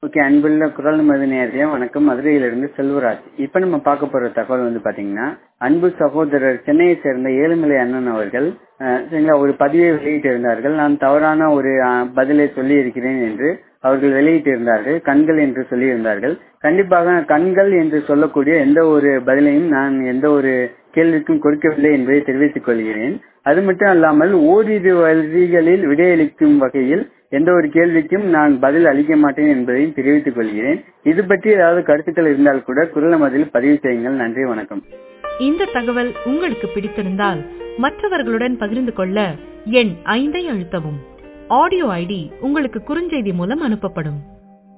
okay அன்புள்ள குரல் மது நேரடியா வணக்கம் மதுரையிலிருந்து செல்வராஜ் இப்ப நம்ம பார்க்க போற தகவல் வந்து பாத்தீங்கன்னா அன்பு சகோதரர் சென்னையை சேர்ந்த ஏழுமலை அண்ணன் அவர்கள் அஹ், சரிங்களா ஒரு பதிவை வெளியிட்டிருந்தார்கள் நான் தவறான ஒரு அஹ், பதிலை சொல்லி இருக்கிறேன் என்று அவர்கள் வெளியிட்டிருந்தார்கள் கண்கள் என்று சொல்லியிருந்தார்கள் கண்டிப்பாக கண்கள் என்று சொல்லக்கூடிய எந்த ஒரு பதிலையும் நான் எந்த ஒரு கேள்விக்கும் கொடுக்கவில்லை என்பதை தெரிவித்துக் கொள்கிறேன் அது மட்டும் அல்லாமல் ஓரிரு வரிகளில் விடையளிக்கும் வகையில் எந்த ஒரு கேள்விக்கும் நான் பதில் அளிக்க மாட்டேன் என்பதையும் தெரிவித்துக் கொள்கிறேன் இது பற்றி ஏதாவது கருத்துக்கள் இருந்தால் கூட குரல் மதில் பதிவு செய்யுங்கள் நன்றி வணக்கம் இந்த தகவல் உங்களுக்கு பிடித்திருந்தால் மற்றவர்களுடன் பகிர்ந்து கொள்ள எண் ஐந்தை அழுத்தவும் ஆடியோ ஐடி உங்களுக்கு குறுஞ்செய்தி மூலம் அனுப்பப்படும்